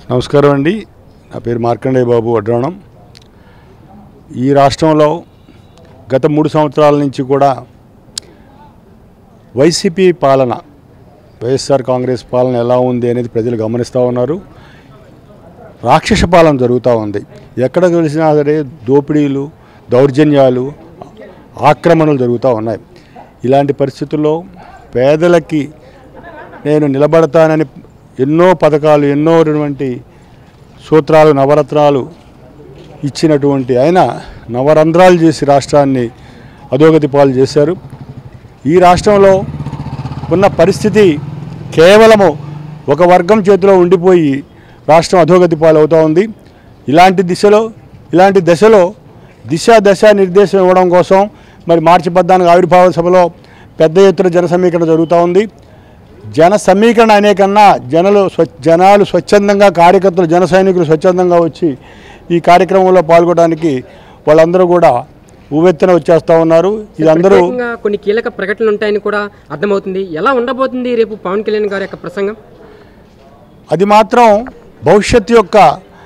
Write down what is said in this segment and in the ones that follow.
నమస్కారం అండి నా పేరు మార్కండేయ బాబు వడ్రాణం ఈ రాష్ట్రంలో గత మూడు సంవత్సరాల నుంచి కూడా వైసీపీ పాలన వైఎస్ఆర్ కాంగ్రెస్ పాలన ఎలా ఉంది అనేది ప్రజలు గమనిస్తూ ఉన్నారు రాక్షస పాలన జరుగుతూ ఉంది ఎక్కడ కలిసినా సరే దోపిడీలు దౌర్జన్యాలు ఆక్రమణలు జరుగుతూ ఉన్నాయి ఇలాంటి పరిస్థితుల్లో పేదలకి నేను నిలబడతానని ఎన్నో పథకాలు ఎన్నో అటువంటి సూత్రాలు నవరత్నాలు ఇచ్చినటువంటి ఆయన నవరంధ్రాలు చేసి రాష్ట్రాన్ని అధోగతి పాలు చేశారు ఈ రాష్ట్రంలో ఉన్న పరిస్థితి కేవలము ఒక వర్గం చేతిలో ఉండిపోయి రాష్ట్రం అధోగతి పాలవుతూ ఉంది ఇలాంటి దిశలో ఇలాంటి దశలో దిశ దశ నిర్దేశం ఇవ్వడం కోసం మరి మార్చి పద్నాలుగు ఆవిర్భావ సభలో పెద్ద ఎత్తున జన సమీకరణ జరుగుతూ ఉంది జన సమీకరణ అనే కన్నా జనలు స్వ జనాలు స్వచ్ఛందంగా కార్యకర్తలు జన సైనికులు స్వచ్ఛందంగా వచ్చి ఈ కార్యక్రమంలో పాల్గొనడానికి వాళ్ళందరూ కూడా ఉవ్వెత్తున వచ్చేస్తూ ఉన్నారు ఇదందరూ ప్రత్యేకంగా కొన్ని కీలక ప్రకటనలు ఉంటాయని కూడా అర్థమవుతుంది ఎలా ఉండబోతుంది రేపు పవన్ కళ్యాణ్ గారి యొక్క ప్రసంగం అది మాత్రం భవిష్యత్తు యొక్క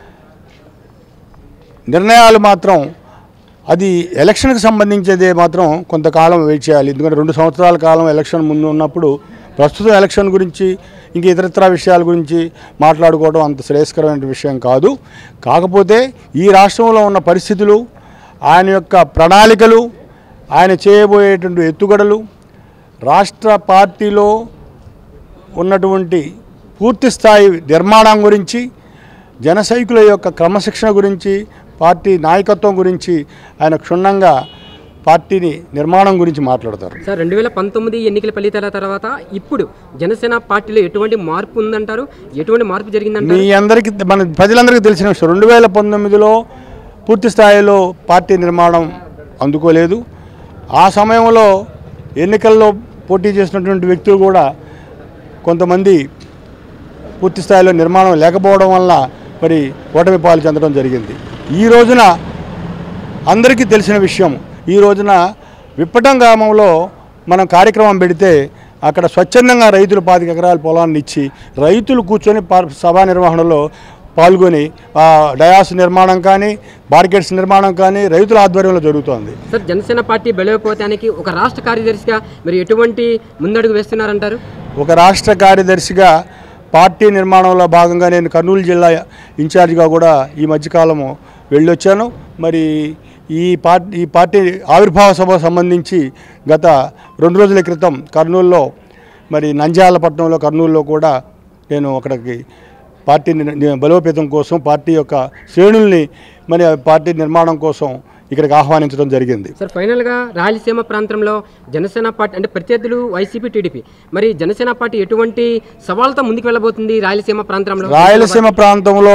నిర్ణయాలు మాత్రం అది ఎలక్షన్కి సంబంధించేదే మాత్రం కొంతకాలం వెయిట్ చేయాలి ఎందుకంటే రెండు సంవత్సరాల కాలం ఎలక్షన్ ముందు ఉన్నప్పుడు ప్రస్తుతం ఎలక్షన్ గురించి ఇంక ఇతరత్ర విషయాల గురించి మాట్లాడుకోవడం అంత శ్రేయస్కరమైన విషయం కాదు కాకపోతే ఈ రాష్ట్రంలో ఉన్న పరిస్థితులు ఆయన యొక్క ప్రణాళికలు ఆయన చేయబోయేటువంటి ఎత్తుగడలు రాష్ట్ర పార్టీలో ఉన్నటువంటి పూర్తి స్థాయి నిర్మాణం గురించి జన సైకుల యొక్క క్రమశిక్షణ గురించి పార్టీ నాయకత్వం గురించి ఆయన క్షుణ్ణంగా పార్టీని నిర్మాణం గురించి మాట్లాడతారు సార్ రెండు వేల పంతొమ్మిది ఎన్నికల ఫలితాల తర్వాత ఇప్పుడు జనసేన పార్టీలో ఎటువంటి మార్పు ఉందంటారు ఎటువంటి మార్పు జరిగిందంటారు మీ అందరికీ మన ప్రజలందరికీ తెలిసిన విషయం రెండు వేల పంతొమ్మిదిలో పూర్తి స్థాయిలో పార్టీ నిర్మాణం అందుకోలేదు ఆ సమయంలో ఎన్నికల్లో పోటీ చేసినటువంటి వ్యక్తులు కూడా కొంతమంది పూర్తి స్థాయిలో నిర్మాణం లేకపోవడం వల్ల మరి ఓటమి పాలు చెందడం జరిగింది ఈ రోజున అందరికీ తెలిసిన విషయం ఈ రోజున విప్పటం గ్రామంలో మనం కార్యక్రమం పెడితే అక్కడ స్వచ్ఛందంగా రైతులు పాతిక ఎకరాల పొలాన్ని ఇచ్చి రైతులు కూర్చొని పా- సభా నిర్వహణలో పాల్గొని ఆ డయాస్ నిర్మాణం కానీ బార్కెట్స్ నిర్మాణం కానీ రైతుల ఆధ్వర్యంలో జరుగుతోంది సార్ జనసేన పార్టీ బలోపేతానికి ఒక రాష్ట్ర కార్యదర్శిగా మీరు ఎటువంటి ముందడుగు వేస్తున్నారంటారు ఒక రాష్ట్ర కార్యదర్శిగా పార్టీ నిర్మాణంలో భాగంగా నేను కర్నూలు జిల్లా ఇన్ఛార్జిగా కూడా ఈ మధ్యకాలము వెళ్ళొచ్చాను మరి ఈ పార్టీ ఈ పార్టీ ఆవిర్భావ సభ సంబంధించి గత రెండు రోజుల క్రితం కర్నూలులో మరి నంద్యాల పట్టణంలో కర్నూలులో కూడా నేను అక్కడికి పార్టీ బలోపేతం కోసం పార్టీ యొక్క శ్రేణుల్ని మరి ఆ పార్టీ నిర్మాణం కోసం ఇక్కడికి ఆహ్వానించడం జరిగింది సార్ ఫైనల్గా రాయలసీమ ప్రాంతంలో జనసేన పార్టీ అంటే ప్రత్యర్థులు వైసీపీ టీడీపీ మరి జనసేన పార్టీ ఎటువంటి సవాల్తో ముందుకు వెళ్ళబోతుంది రాయలసీమ ప్రాంతంలో రాయలసీమ ప్రాంతంలో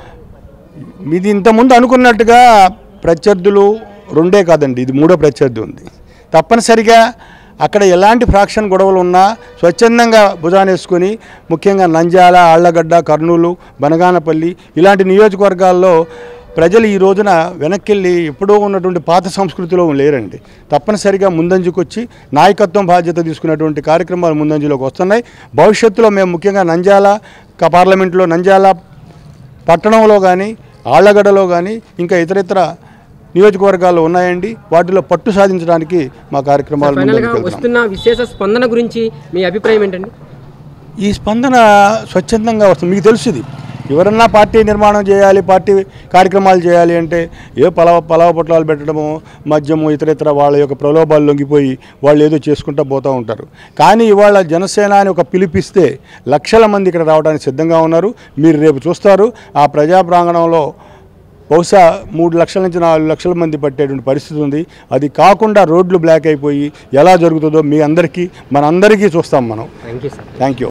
ఇది ఇంతకుముందు అనుకున్నట్టుగా ప్రత్యర్థులు రెండే కాదండి ఇది మూడో ప్రత్యర్థి ఉంది తప్పనిసరిగా అక్కడ ఎలాంటి ఫ్రాక్షన్ గొడవలు ఉన్నా స్వచ్ఛందంగా భుజానేసుకొని ముఖ్యంగా నంద్యాల ఆళ్లగడ్డ కర్నూలు బనగానపల్లి ఇలాంటి నియోజకవర్గాల్లో ప్రజలు ఈ రోజున వెనక్కి ఎప్పుడో ఉన్నటువంటి పాత సంస్కృతిలో లేరండి తప్పనిసరిగా ముందంజుకొచ్చి నాయకత్వం బాధ్యత తీసుకున్నటువంటి కార్యక్రమాలు ముందంజలోకి వస్తున్నాయి భవిష్యత్తులో మేము ముఖ్యంగా నంద్యాల క- పార్లమెంట్లో నంద్యాల పట్టణంలో కానీ ఆళ్లగడ్డలో కానీ ఇంకా ఇతరితర నియోజకవర్గాలు ఉన్నాయండి వాటిలో పట్టు సాధించడానికి మా కార్యక్రమాలు ఫైనల్గా ముందుకు వెళ్తున్నాం వస్తున్న విశేష స్పందన గురించి మీ అభిప్రాయం ఏంటండి ఈ స్పందన స్వచ్ఛందంగా వస్తుంది మీకు తెలుసు ఇది ఎవరన్నా పార్టీ నిర్మాణం చేయాలి పార్టీ కార్యక్రమాలు చేయాలి అంటే ఏ పలావ పలావ పొట్లాలు పెట్టడము మద్యము ఇతరితర వాళ్ళ యొక్క ప్రలోభాలు లొంగిపోయి వాళ్ళు ఏదో చేసుకుంటూ పోతూ ఉంటారు కానీ ఇవాళ జనసేన అని ఒక పిలిపిస్తే లక్షల మంది ఇక్కడ రావడానికి సిద్ధంగా ఉన్నారు మీరు రేపు చూస్తారు ఆ ప్రజా ప్రాంగణంలో బహుశా మూడు లక్షల నుంచి నాలుగు లక్షల మంది పట్టేటువంటి పరిస్థితి ఉంది అది కాకుండా రోడ్లు బ్లాక్ అయిపోయి ఎలా జరుగుతుందో మీ అందరికీ మనందరికీ చూస్తాం మనం thank you sir thank you